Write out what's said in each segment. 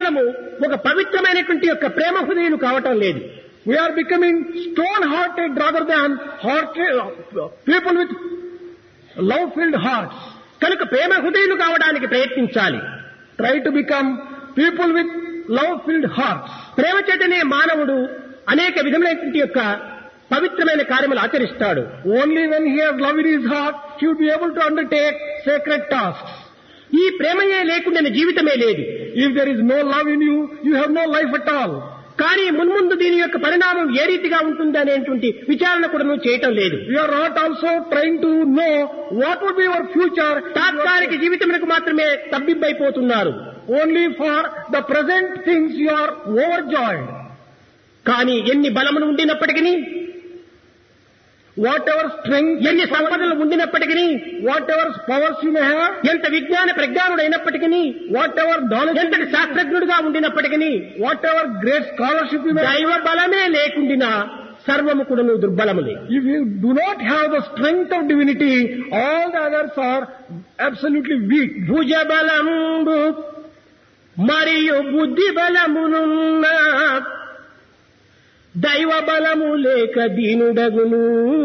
కేవలము ఒక పవిత్రమైనటువంటి యొక్క ప్రేమ హృదయులు కావటం లేదు We are becoming stone-hearted rather than heart, people with love-filled hearts. కనుక ప్రేమ హృదయులు కావడానికి ప్రయత్నించాలి Try to become people with love-filled hearts. ప్రేమ చేతనే మానవుడు అనేక విధములైనటువంటి యొక్క పవిత్రమైన కార్యములు ఆచరిస్తాడు Only when he has love in his heart, he will be able to undertake sacred tasks. ఈ ప్రేమయే లేకుండా జీవితమే లేదు If there is no love in you, you have no life at all. కానీ మున్ముందు దీని యొక్క పరిణామం ఏ రీతిగా ఉంటుంది అనేటువంటి విచారణ కూడా నువ్వు చేయటం లేదు You are not also trying to know what would be your future. తాత్కాలిక జీవితములకు మాత్రమే తబ్బిబ్బైపోతున్నారు Only for the present things you are overjoyed. కానీ ఎన్ని బలములు ఉండినప్పటికీ Whatever strength, ఎన్ని సంపదలు ఉండినప్పటికీ whatever powers you may have, ఎంత విజ్ఞాన ప్రజ్ఞానుడైనప్పటికీ whatever knowledge, ఎంతటి శాస్త్రజ్ఞుడిగా ఉండినప్పటికీ whatever great scholarship you may have, దైవ బలమే లేకుండినా సర్వము కూడా నువ్వు దుర్బలములే if you do not have the strength of divinity, all the others are absolutely weak. భుజ బలంబు మరియు బుద్ధి బలమునున్న దైవ బలము లేక దీనుడగును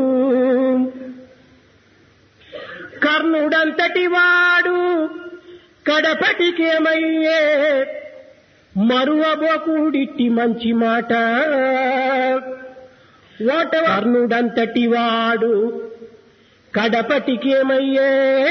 కర్ణుడంతటి వాడు కడపటికేమయ్యే మరువబోకుడిట్టి మంచి మాట వాట కర్ణుడంతటి వాడు కడపటికేమయ్యే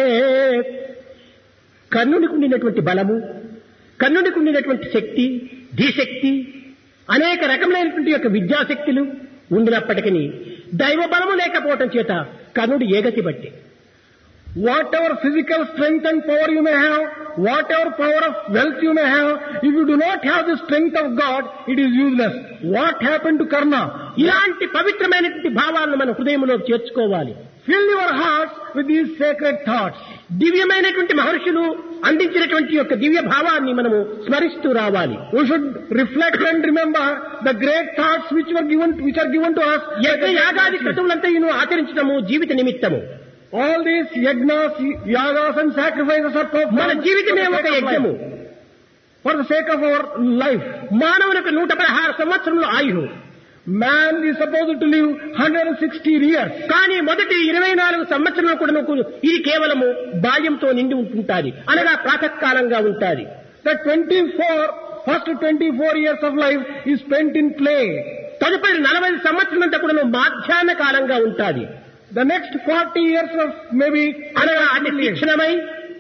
కర్ణునికి ఉండినటువంటి బలము కర్ణునికి ఉండినటువంటి శక్తి ధీశక్తి అనేక రకములైనటువంటి యొక్క విద్యాశక్తులు ఉండినప్పటికీ దైవ బలము లేకపోవటం చేత కర్ణుడు ఏగతి బట్టి Whatever physical strength and power you may have, whatever power of wealth you may have, if you do not have the strength of God, it is useless. What happened to Karna? ఇలాంటి పవిత్రమైనటువంటి భావాలను మన హృదయంలో చేర్చుకోవాలి Fill your hearts with these sacred thoughts. దివ్యమైనటువంటి మహర్షులు అందించినటువంటి యొక్క దివ్య భావాన్ని మనము స్మరిస్తూ రావాలి We should reflect and remember the great thoughts which were given, which are given to us. యజ్ఞ యాగాది క్రతువులంతా ఈయన ఆచరించడము జీవిత నిమిత్తము All these yajnas, yagas and sacrifices are performed మన జీవితమే for ఒక the sake of యజ్ఞము life. For the sake of our life. మానవునికి నూట పదహారు సంవత్సరములు ఆయువు Man is supposed to live 160 years. కానీ మొదటి ఇరవై నాలుగు సంవత్సరాలు కూడా నువ్వు ఇది కేవలము బాల్యంతో నిండి ఉంటుంటాది అనగా ప్రాతకాలంగా ఉంటాది The 24, first 24 years of life is spent in play. తదుపరి నలభై సంవత్సరాలంతా కూడా నువ్వు మాధ్యాహ్న కాలంగా ఉంటాది The next 40 years of maybe, అనగా అది తీక్షణమై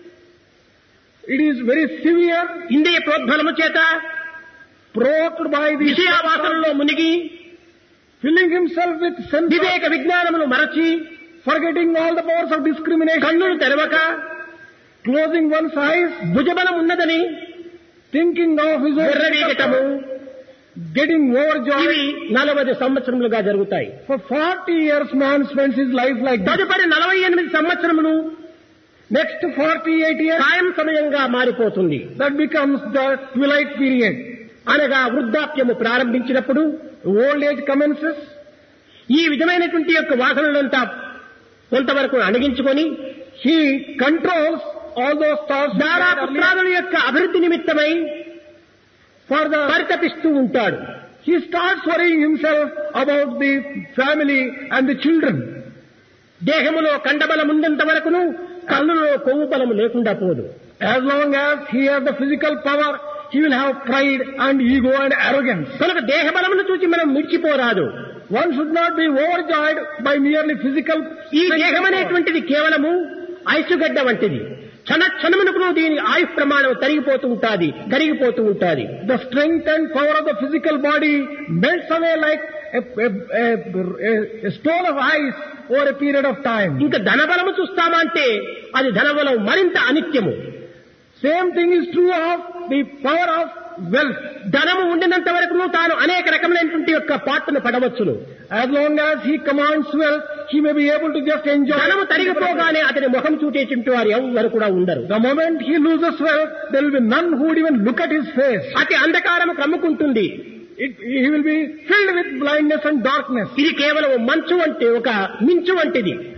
it is very severe, ఇంద్రియ ప్రోద్బలము చేత provoked by the విషయావాసనలో మునిగి filling himself with sense, వివేక విజ్ఞానములు మరచి forgetting all the powers of discrimination, కన్నులు తెరవక closing one's eyes, భుజబలం ఉన్నదని thinking of his own ఎర్రవీగటము getting overjoyed. ఇవి నలభై సంవత్సరములుగా జరుగుతాయి For 40 years man spends his life like that. తదుపరి నలభై ఎనిమిది సంవత్సరములు Next 48 years, సాయం సమయంగా మారిపోతుంది that becomes the twilight period. అనగా వృద్ధాప్యము ప్రారంభించినప్పుడు Old age commences. ఈ విధమైనటువంటి యొక్క వాసనలంతా కొంతవరకు అణగించుకొని He controls all those thoughts దారా పుత్రాదుల యొక్క అభివృద్ధి నిమిత్తమై for the పరితపిస్తూ ఉంటాడు he starts worrying himself about the family and the children. దేహములో కండబలం ఉన్నంత వరకును కళ్ళులో కొవ్వు బలము లేకుండా పోదు As long as he has the physical power, he will have pride and ego and arrogance. కనుక దేహ బలమును చూసి మనం మిడిచిపోరాదు One should not be overjoyed by merely physical. ఈ strength దేహం and power. అనేటువంటిది కేవలము ఐసుగడ్డ వంటిది క్షణ క్షణమునకు దీని ఆయుష్ ప్రమాణం తరిగిపోతూ ఉంటాది కరిగిపోతూ ఉంటాది The strength and power of the physical body melts away like a, a, a, a- a stone of ice over a period of time. ఇంకా ధనబలము చూస్తామా అంటే అది ధనబలం మరింత అనిత్యము Same thing is true of the power of wealth. ధనము ఉండినంత వరకు తాను అనేక రకములైనటువంటి యొక్క పాటను పడవచ్చును As long as he commands wealth, he may be able to just enjoy. ధనము తరిగిపోగానే అతని ముఖం చూచేటువంటి వారు ఎవరు కూడా ఉండరు The moment he loses wealth, there will be none who would even look at his face. అతి అంధకారము కమ్ముకుంటుంది It, he will be filled with blindness and darkness. ఇది కేవలం మంచు వంటి ఒక మించు వంటిది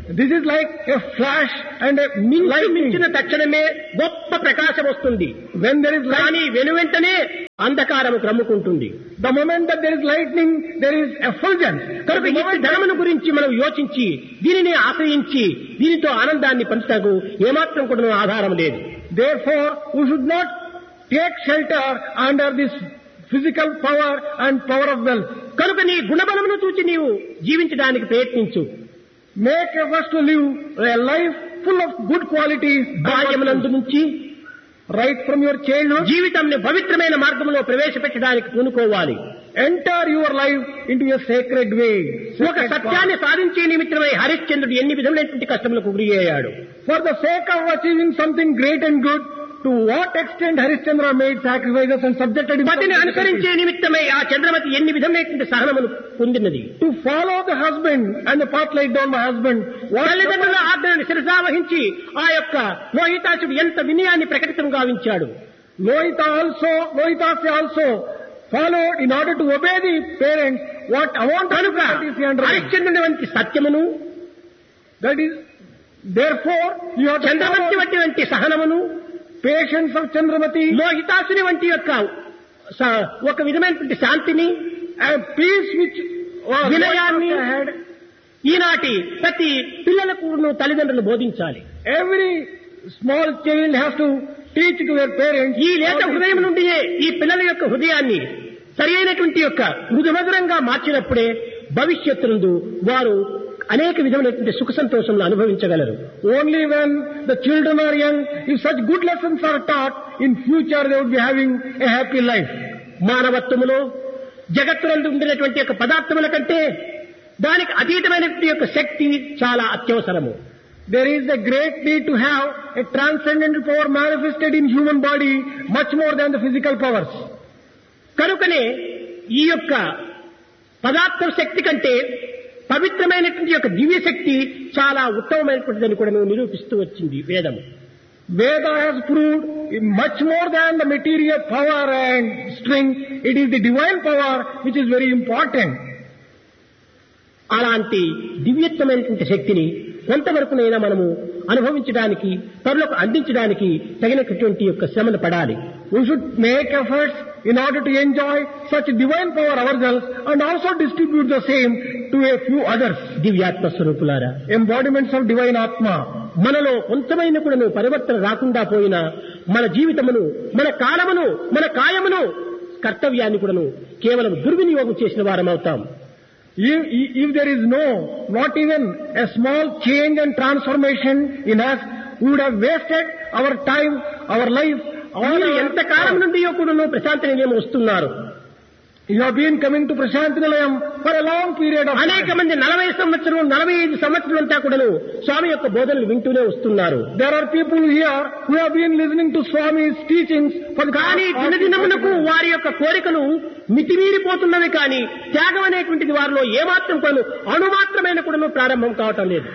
This is like a flash and a మించు lightning. మించిన తక్షణమే గొప్ప ప్రకాశం వస్తుంది When there is light, కానీ వెనువెంటనే అంధకారము క్రమ్ముకుంటుంది the moment that there is lightning, there is effulgence. కనుక The ఈ moment ధనమును గురించి మనం యోచించి దీనిని ఆశ్రయించి దీనితో ఆనందాన్ని పంచుటకు ఏమాత్రం కూడా ఆధారం లేదు Therefore, we should not take shelter under this physical power and power of wealth. కనుక నీ గుణబలమును చూచి నీవు జీవించడానికి ప్రయత్నించు Make efforts to live a life full of good qualities బాల్యమునందు నుంచి right from your childhood. జీవితంని పవిత్రమైన మార్గంలో ప్రవేశపెట్టడానికి పూనుకోవాలి Enter your life into a sacred way. ఒక Sacred సత్యాన్ని సాధించే నిమిత్తమై హరిశ్చంద్రుడు ఎన్ని విధములైనటువంటి కష్టములకు గురి అయ్యాడు path. For the sake of achieving something great and good, to what extent Harishchandra made sacrifices and subjected himself పతిని to అనుసరించే నిమిత్తమై ఆ చంద్రమతి ఎన్ని విధములైనటువంటి సహనమును పొందినది to follow the husband and the path laid down by husband. What తల్లిదండ్రుల ఆజ్ఞను శిరసావహించి ఆ యొక్క లోహితాసుడు ఎంత వినయాన్ని ప్రకటితం గావించాడు Lohita also, Lohitasi also followed in order to obey the parents what amount of కనుక difficulties he underwent. హరిశ్చంద్రుని వంటి సత్యమును That is, therefore, you have to Chandramati follow వంటి వంటి సహనమును patience of Chandramati లోహితాసుని వంటి యొక్క స- ఒక విధమైనటువంటి శాంతిని and peace which was వినయాన్ని Lohita had. ఈనాటి ప్రతి పిల్లలకు తల్లిదండ్రులు బోధించాలి Every small child has to teach to their parents. ఈ లేత హృదయం నుండియే ఈ పిల్లల యొక్క హృదయాన్ని సరి అయినటువంటి యొక్క మృదుమధురంగా మార్చినప్పుడే భవిష్యత్తు వారు అనేక విధమైనటువంటి సుఖ సంతోషంలో అనుభవించగలరు Only when the children are young, if such good lessons are taught, in future they would be having a happy life. మానవత్వములో జగత్తునందు ఉండినటువంటి యొక్క పదార్థముల కంటే దానికి అతీతమైనటువంటి యొక్క శక్తి చాలా అత్యవసరము There is a great need to have a transcendental power manifested in human body much more than the physical powers. కనుకనే ఈ యొక్క పదార్థ శక్తి కంటే పవిత్రమైనటువంటి యొక్క దివ్య శక్తి చాలా ఉత్తమమైనటువంటిదని కూడా మేము నిరూపిస్తూ వచ్చింది వేదము Veda has proved much more than the material power and strength. It is the divine power which is very important. అలాంటి దివ్యత్వమైనటువంటి శక్తిని కొంతవరకునైనా మనము అనుభవించడానికి పరులకు అందించడానికి తగినటువంటి యొక్క శ్రమను పడాలి We should make efforts in order to enjoy such divine power ourselves and also distribute the same to a few others. దివ్యాత్మ స్వరూపులారా Embodiments of divine Atma. మనలో కొంతమైన కూడాను పరివర్తన రాకుండా పోయినా మన జీవితమును మన కాలమును మన కాయమును కర్తవ్యాన్ని కూడాను కేవలం దుర్వినియోగం చేసిన వారం అవుతాం If, if there is no, not even a small change and transformation in us, we would have wasted our time, our life, all మీరు our ఎంత కాలం నుండి కూడాను ప్రశాంతి నిలయం వస్తున్నారు You have been coming to Prashant Nilayam for a long period of అనేక time. మంది నలభై సంవత్సరం నలభై ఐదు సంవత్సరం అంతా కూడాను స్వామి యొక్క బోధనలు వింటూనే వస్తున్నారు There are people here who have been listening to Swami's teachings for the కానీ past దినదినమునకు వారి యొక్క కోరికలు మితిమీరిపోతున్నవి కానీ త్యాగం అనేటువంటిది వారిలో ఏమాత్రం కొను అణుమాత్రమైన కూడాను ప్రారంభం కావటం లేదు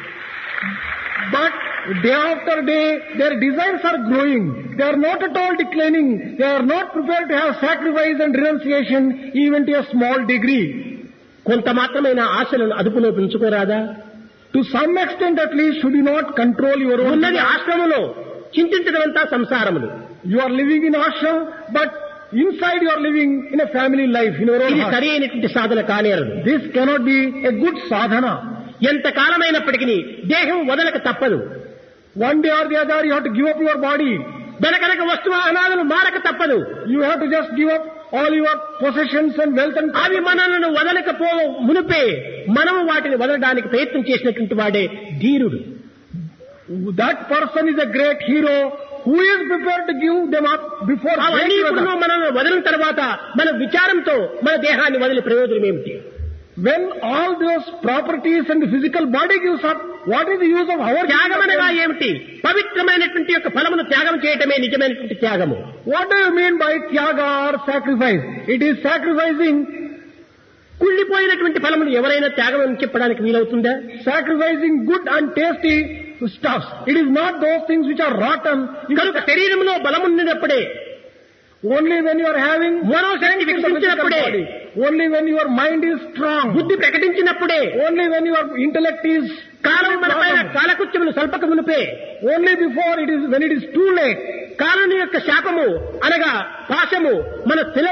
But day after day, their desires are growing. They are not at all declining. They are not prepared to have sacrifice and renunciation even to a small degree. కొంత మాత్రమైన ఆశలను అదుపులో పెంచుకోరాదా To some extent at least, should you not control your own ఉన్నది desires? ఆశ్రమంలో చింతించడమంతా సంసారములు You are living in ashram, but inside you are living in a family life, in your own ఇది heart. సరి అయినటువంటి సాధన కానేరదు This cannot be a good sadhana. ఎంత కాలమైనప్పటికీ దేహం వదలక తప్పదు One day or the other, you have to give up your body. వెనకనక వస్తువాహనాలను మారక తప్పదు You have to just give up all your possessions and wealth and అవి మనలను వదలకపో మునిపే మనము వాటిని వదలడానికి ప్రయత్నం చేసినటువంటి వాడే ధీరుడు that person is a great hero who is prepared to give them up before అవన్నీ great ఇప్పుడు weather. మనల్ని వదిలిన తర్వాత మన విచారంతో మన దేహాన్ని వదిలి ప్రయోజనం ఏమిటి When all those properties and the physical body gives up, what is the use of our త్యాగం అనగా ఏమిటి పవిత్రమైనటువంటి యొక్క ఫలమును త్యాగం చేయటమే నిజమైనటువంటి త్యాగము What do you mean by tyaga or sacrifice? It is sacrificing, కుళ్ళిపోయినటువంటి ఫలమును ఎవరైనా త్యాగం అని చెప్పడానికి వీలవుతుందా sacrificing good and tasty stuffs. It is not those things which are rotten. You కనుక శరీరంలో బలమున్నప్పుడే Only when you are having మనోశక్తి in the physical వికసించినప్పుడే body. Only when your mind is strong. బుద్ధి ప్రకటించినప్పుడే Only when your intellect is కాలం మన పైన కాలకృత్యములు స్వల్పక మునిపే only before it is when it is too late. కాలం యొక్క శాపము అనగా పాశము మన శిల